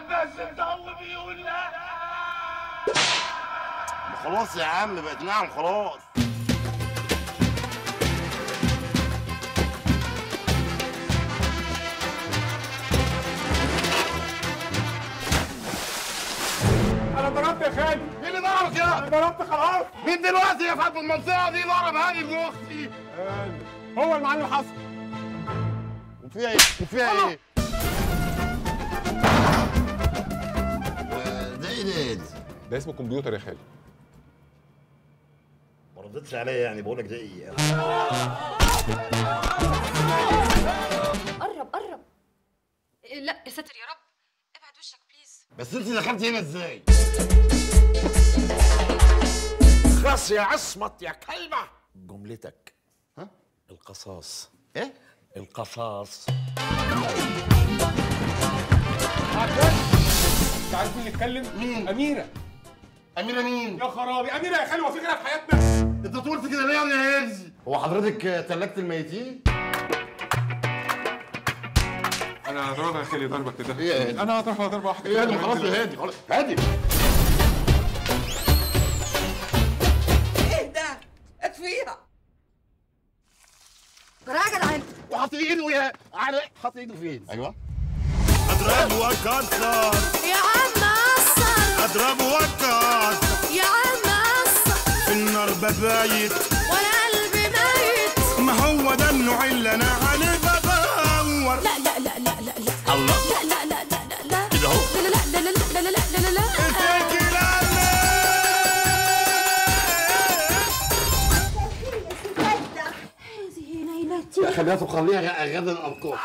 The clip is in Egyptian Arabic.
عباس الضو بيقول لا خلاص يا عم بقت نعم خلاص انا ضربت يا خالد مين اللي ضربك انا يا ضربت خلاص مين دلوقتي يا في المنطقه دي ضرب هاني ابن اختي هو المعلم حسن وفيها ايه وفيها ايه ده ايه ده ده اسمه كمبيوتر يا خالد ما ردتش عليا يعني بقول لك ده ايه قرب قرب إيه، لا يا ساتر يا رب ابعد وشك بليز بس انت دخلت هنا ازاي خلاص يا عصمت يا كلمة جملتك ها؟ القصاص ايه القصاص انت عارف مين اللي اتكلم؟ مين؟ اميره اميره مين يا خرابي اميره يا خالد هو في غيرها في حياتنا انت طولت كده ليه يا هيرزي هو حضرتك تلكت الميتين انا هضربها يا خالد ضربك كده إيه يا هادي؟ انا هضربها ضربه واحده ايه هادي خلاص يا هادي خلاص هادي ايه ده؟ اطفيها راجل عين وحط ايده يا على حط ايده فين ايوه اضرب وكسر يا عم قصر اضرب وكسر يا عم قصر في النار ببايت وانا قلبي ميت ما هو ده النوع اللي انا عليه بدور لا لا لا لا لا لا الله لا لا لا لا لا لا كده اهو لا لا لا لا لا لا لا لا لا لا فيك هذه ليلتي خليها تخليها غدا الارقام